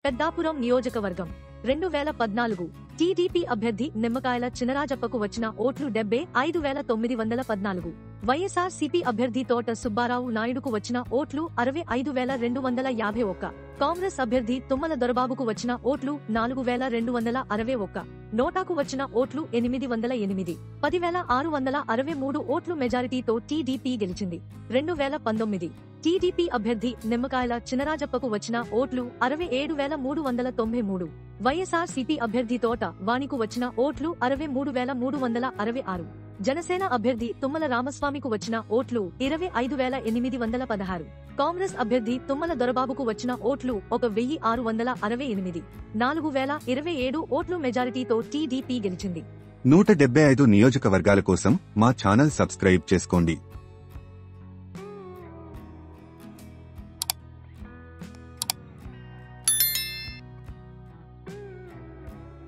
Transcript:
పెద్దాపురం నియోజకవర్గం రెండు వేల పద్నాలుగు టీడీపీ అభ్యర్థి నిమ్మకాయల చినరాజప్పకు వచ్చిన ఓట్లు డెబ్బై ఐదు వేల తొమ్మిది వందల పద్నాలుగు వైఎస్ఆర్ సిపి అభ్యర్థి తోట సుబ్బారావు నాయుడుకు వచ్చిన ఓట్లు అరవై ఐదు వేల రెండు వందల యాభై ఒక్క కాంగ్రెస్ అభ్యర్థి తుమ్మల దొరబాబుకు వచ్చిన ఓట్లు నాలుగు వేల రెండు వందల అరవై ఒక్క నోటాకు వచ్చిన ఓట్లు ఎనిమిది వందల ఎనిమిది పదివేల ఆరు వందల అరవై మూడు ఓట్లు మెజారిటీతో టీడీపీ గెలిచింది రెండు వేల పంతొమ్మిది టీడీపీ అభ్యర్థి నిమ్మకాయల చినరాజప్పకు వచ్చిన ఓట్లు అరవై ఏడు వేల మూడు వందల తొంభై మూడు వైఎస్ఆర్ సిపి అభ్యర్థి తోట వాణికు వచ్చిన ఓట్లు అరవై మూడు వేల మూడు వందల అరవై ఆరు జనసేన అభ్యర్థి తుమ్మల రామస్వామికు వచ్చిన ఓట్లు ఇరవై ఐదు వేల ఎనిమిది వందల పదహారు కాంగ్రెస్ అభ్యర్థి తుమ్మల దొరబాబుకు వచ్చిన ఓట్లు ఒక వెయ్యి ఆరు వందల అరవై ఎనిమిది నాలుగు వేల ఇరవై ఏడు ఓట్లు మెజారిటీతో టీడీపీ గెలిచింది నూట డెబ్బై ఐదు నియోజకవర్గాల కోసం మా ఛానల్ సబ్స్క్రైబ్ చేసుకోండి